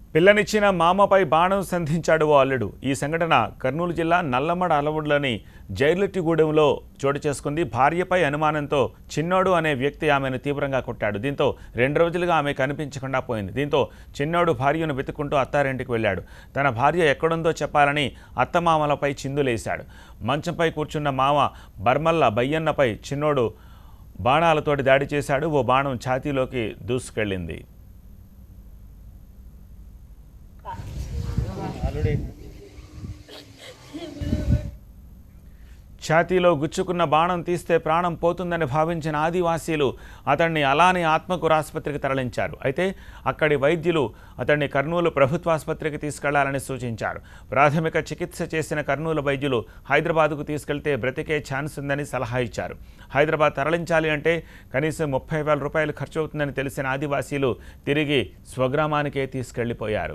పిల్లనిచ్చిన మామపై బాణం సంధించాడు ఓ అల్లుడు ఈ సంఘటన కర్నూలు జిల్లా నల్లమడ అలవుడ్లోని జైర్లెట్టిగూడెంలో చోటు చేసుకుంది భార్యపై అనుమానంతో చిన్నోడు అనే వ్యక్తి ఆమెను తీవ్రంగా కొట్టాడు దీంతో రెండు రోజులుగా ఆమె కనిపించకుండా పోయింది దీంతో చిన్నోడు భార్యను వెతుక్కుంటూ అత్తారింటికి వెళ్ళాడు తన భార్య ఎక్కడుందో చెప్పాలని అత్తమామలపై చిందులేశాడు మంచంపై కూర్చున్న మామ బర్మల్ల బయ్యన్నపై చిన్నోడు బాణాలతోటి దాడి చేశాడు ఓ బాణం ఛాతీలోకి దూసుకెళ్ళింది ఛాతీలో గుచ్చుకున్న బాణం తీస్తే ప్రాణం పోతుందని భావించిన ఆదివాసీలు అతన్ని అలానే ఆత్మకూరు ఆసుపత్రికి తరలించారు అయితే అక్కడి వైద్యులు అతన్ని కర్నూలు ప్రభుత్వాసుపత్రికి తీసుకెళ్లాలని సూచించారు ప్రాథమిక చికిత్స చేసిన కర్నూలు వైద్యులు హైదరాబాద్కు తీసుకెళ్తే బ్రతికే ఛాన్స్ ఉందని సలహా ఇచ్చారు హైదరాబాద్ తరలించాలి అంటే కనీసం ముప్పై వేల రూపాయలు ఖర్చు అవుతుందని తెలిసిన ఆదివాసీలు తిరిగి స్వగ్రామానికే తీసుకెళ్లిపోయారు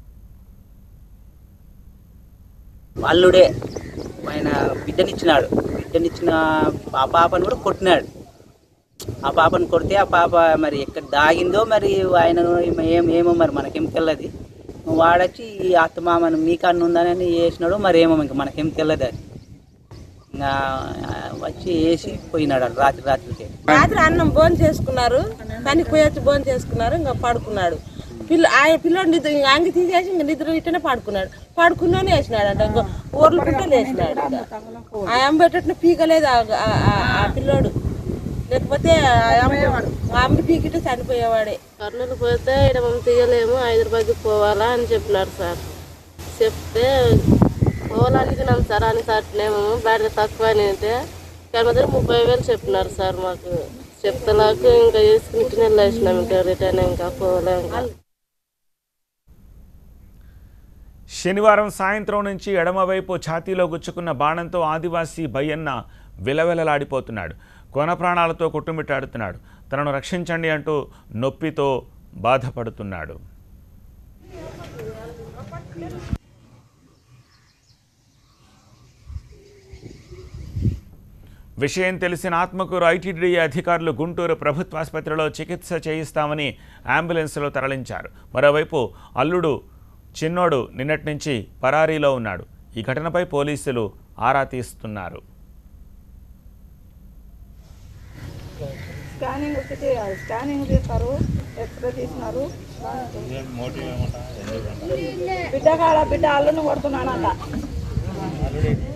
అల్లుడే ఆయన బిడ్డనిచ్చినాడు బిడ్డనిచ్చిన ఆ పాపను కూడా కొట్టినాడు ఆ పాపను కొడితే ఆ పాప మరి ఎక్కడ దాగిందో మరి ఆయన ఏం ఏమో మరి మనకేం తెలియదు వాడొచ్చి ఈ అత్తమామను మీ కన్ను ఉందని వేసినాడు మరి ఏమో ఇంక మనకేం తెలియదు అది ఇంకా వచ్చి వేసి పోయినాడు వాడు రాత్రి రాత్రికి రాత్రి అన్నం భోజనం చేసుకున్నారు పనికి పోయి వచ్చి భోజనం చేసుకున్నారు ఇంకా పడుకున్నాడు పిల్ల ఆయన పిల్లోడు నిద్ర ఇంకా అంగి తీసేసి ఇంకా నిద్ర ఇట్టనే పడుకున్నాడు పడుకున్నానే వేసినాడు అంట ఇంకా ఊర్లు పుట్టే లేచినాడు ఇంకా. ఆ అంబేటట్టు పీకలేదు ఆ- ఆ- ఆ- ఆ పిల్లోడు లేకపోతే ఆ అమ్మ- ఆ అమ్మ పీకితే చనిపోయేవాడే కర్నూలు పోతే ఇక్కడ మనం తీయలేము హైదరాబాద్కి పోవాలా అని చెప్పినారు సార్ చెప్తే పోవాలనుకున్నాం సార్ అని అట్లేము బ్యాటరీ తక్కువ అని అయితే ఇక్కడ మాత్రం ముప్పై వేలు చెప్పినారు సార్ మాకు చెప్తలాకు ఇంకా వేసుకుని వెళ్ళేసినాం ఇంకా రిటర్న్ ఇంకా పోలేము శనివారం సాయంత్రం నుంచి ఎడమవైపు ఛాతీలో గుచ్చుకున్న బాణంతో ఆదివాసీ బయ్యన్న విలవిలలాడిపోతున్నాడు కొన ప్రాణాలతో కొట్టుమిట్టాడుతున్నాడు తనను రక్షించండి అంటూ నొప్పితో బాధపడుతున్నాడు విషయం తెలిసిన ఆత్మకూరు ఐటీడీ అధికారులు గుంటూరు ప్రభుత్వ ఆసుపత్రిలో చికిత్స చేయిస్తామని అంబులెన్స్లో తరలించారు మరోవైపు అల్లుడు చిన్నోడు నిన్నటి నుంచి పరారీలో ఉన్నాడు ఈ ఘటనపై పోలీసులు ఆరా తీస్తున్నారు స్కానింగ్ ఒకటి స్కానింగ్ తీస్తారు ఎక్స్రే తీసినారు బిడ్డ కాడ బిడ్డ అల్లుని కొడుతున్నాడంట